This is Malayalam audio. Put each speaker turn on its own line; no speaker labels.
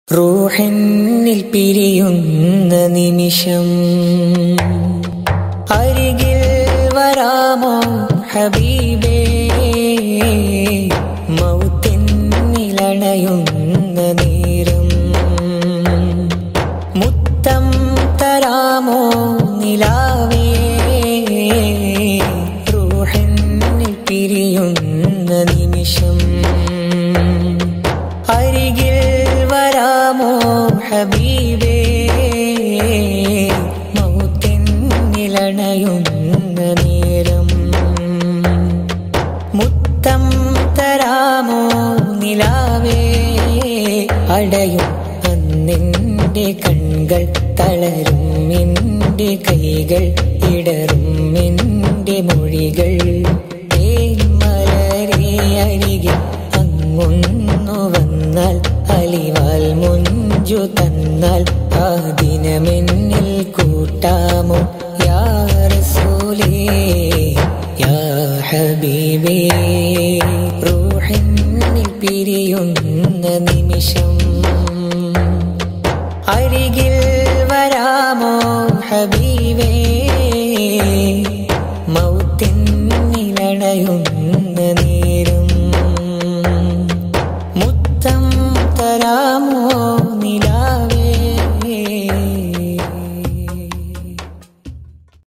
റൂഹന്നിൽ പിരിയുന്ന നിമിഷം അരികിൽ വരാമോ ഹബീബേ മൗത്തിൻ നിലണയുന്ന നേരം മുത്തം തരാമോ നിലാവേ റൂഹന്നിൽ പിരിയുന്ന നിമിഷം അരികിൽ വരാമോ ഹബീബേ മൗത്തിൻ നിലണയുന്ന നേരം മുത്തം തരാമോ നിലാവേ അടയും അന്നിൻ്റെ കൺകൾ തളരും എൻ്റെ കൈകൾ ഇടറും എൻ്റെ മൊഴികൾ തേന്മലരെ അരികിൽ അങ്ങൊന്നു വന്നാൽ അലിവാൽ മുഞ്ചു തന്നാൽ ആ ദിനമെന്നിൽ കൂട്ടാമോ യാ റസൂലേ യാ ഹബീബേ റൂഹിന്നിൽ പിരിയുന്ന നിമിഷം അരികിൽ വരാമോ ഹബീബേ